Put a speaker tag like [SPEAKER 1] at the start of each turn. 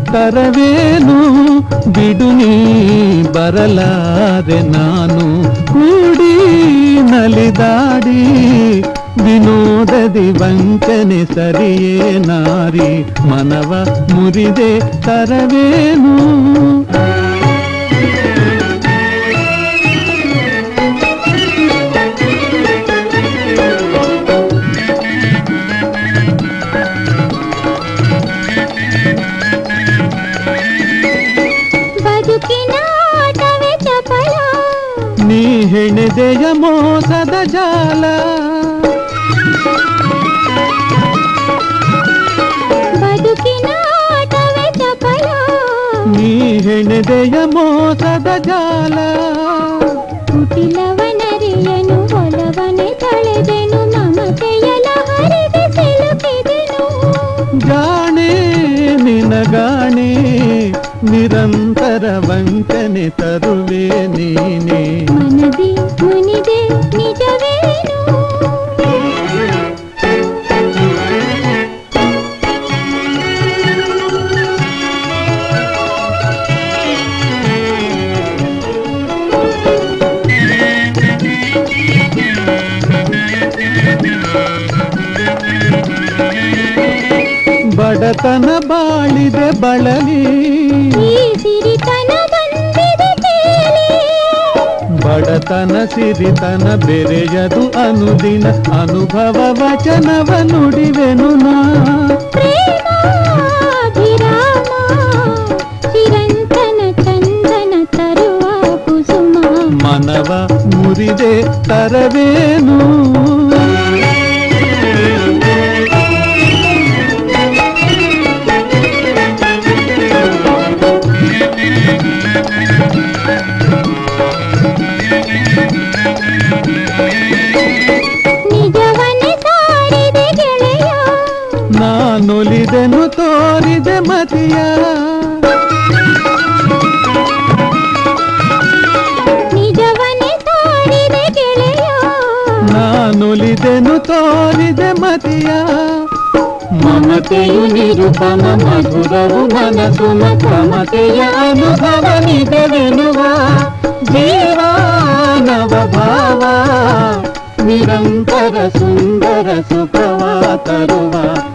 [SPEAKER 1] ತರವೇನು ಬಿಡು ನೀ ಬರಲಾರೆ ನಾನು ಕೂಡಿ ನಲಿದಾಡಿ ವಿನೋದದಿ ವಂಚನೆ ಸರಿಯೇ ನಾರಿ ಮನವ ಮುರಿದೆ ತರವೇನು
[SPEAKER 2] ಬದುಕಿನ ಆಟವೇ ಚಪಲ
[SPEAKER 1] ನೀ ಹೆಣೆದೆಯ ಮೋಸದ ಜಾಲ
[SPEAKER 2] ಬದುಕಿನ ಆಟವೇ ಚಪಲ
[SPEAKER 1] ನೀ ಹೆಣೆದೆಯ ಮೋಸದ ಜಾಲ
[SPEAKER 2] ಕುಟಿಲವನರಿಯನು ಒಲವನೆ ತಳೆದೆನು ಮಮತೆಯ ಲಹರಿಗೆ ಸಿಲುಕಿದೆನು
[SPEAKER 1] ಜಾಣೆ ನಿನಗಾಣೆ ನಿರಂತರ ವಂಚನೆ ತರುವೆ ನೀನೆ
[SPEAKER 2] ಮನದಿ ಮುನಿದೆ ನಿಜವೇನು
[SPEAKER 1] ಬಡತನ ಬಾಳಿದೆ ಬಳಲಿ
[SPEAKER 2] ಈ ಸಿರಿತನ ಬಂದಿದೆ ತೇಲಿ
[SPEAKER 1] ಬಡತನ ಸಿರಿತನ ಬೆರೆಯದು ಅನುದಿನ ಅನುಭವ ವಚನವ ನುಡಿವೆನು ನಾ
[SPEAKER 2] ಪ್ರೇಮಾಭಿರಾಮ ಚಿರಂತನ ಚಂದನ ತರುವ ಕುಸುಮ
[SPEAKER 1] ಮನವ ಮುರಿದೆ ತರವೇನು
[SPEAKER 2] ನಿಜವನ್ನೇ ಸಾರಿದೆ ಗೆಳೆಯ
[SPEAKER 1] ನಾನೊಲಿದೆನು ತೋರಿದೆ ಮತಿಯ
[SPEAKER 2] ನಿಜವನ್ನೇ ಸಾರಿದೆ ಗೆಳೆಯ
[SPEAKER 1] ನಾನೊಲಿದೆನು ತೋರಿದೆ ಮತಿಯ ಮಮತೆಯು ನಿರುಪಮ ಮಧುರವು ಮನಸ್ಸು ಮಮತೆಯ ಅನುಭವ ನಿಜವೆನುವ ಜೀವಾನವ ಭಾವ ನಿರಂತರ ಸುಂದರ ಸುಖವ ತರುವ